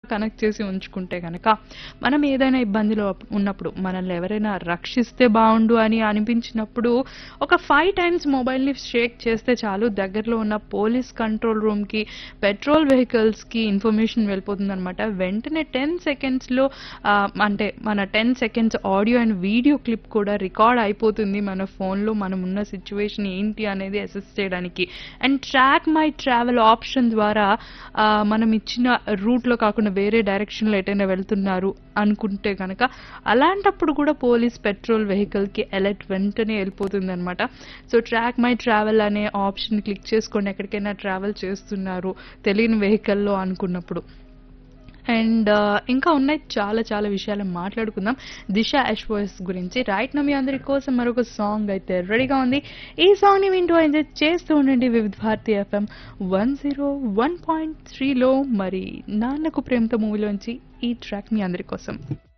connect చేసి ఉంచుకుంటే కనుక మనం ఏదైనా ఇబ్బందిలో ఉన్నప్పుడు మనల్ని ఎవరైనా రక్షిస్తే బాగుండు అని అనిపించినప్పుడు ఒక ఫైవ్ టైమ్స్ మొబైల్ని షేక్ చేస్తే చాలు దగ్గరలో ఉన్న పోలీస్ కంట్రోల్ రూమ్కి పెట్రోల్ వెహికల్స్కి ఇన్ఫర్మేషన్ వెళ్ళిపోతుంది అనమాట వెంటనే టెన్ సెకండ్స్లో అంటే మన ten seconds audio and video clip కూడా రికార్డ్ అయిపోతుంది మన ఫోన్లో మనం ఉన్న సిచ్యువేషన్ ఏంటి అనేది అసెస్ చేయడానికి and track my travel option ద్వారా ఆ, మనం ఇచ్చిన రూట్లో కాకుండా వేరే డైరెక్షన్లో ఎటైనా వెళ్తున్నారు అనుకుంటే కనుక అలాంటప్పుడు కూడా పోలీస్ పెట్రోల్ వెహికల్కి అలర్ట్ వెంటనే వెళ్ళిపోతుంది అనమాట సో ట్రాక్ మై ట్రావెల్ అనే ఆప్షన్ క్లిక్ చేసుకోండి ఎక్కడికైనా ట్రావెల్ చేస్తున్నారు తెలియని వెహికల్లో అనుకున్నప్పుడు అండ్ ఇంకా ఉన్నాయి చాలా చాలా విషయాలు మాట్లాడుకుందాం దిశ వాయిస్ గురించి రైట్ నా మీ అందరి కోసం మరొక సాంగ్ అయితే రెడీగా ఉంది ఈ సాంగ్ని వింటూ ఎంజాయ్ చేస్తూ ఉండండి Vividh Bharati FM one zero one point త్రీలో మరి నాన్నకు ప్రేమతో మూవీలోంచి ఈ ట్రాక్ మీ అందరి కోసం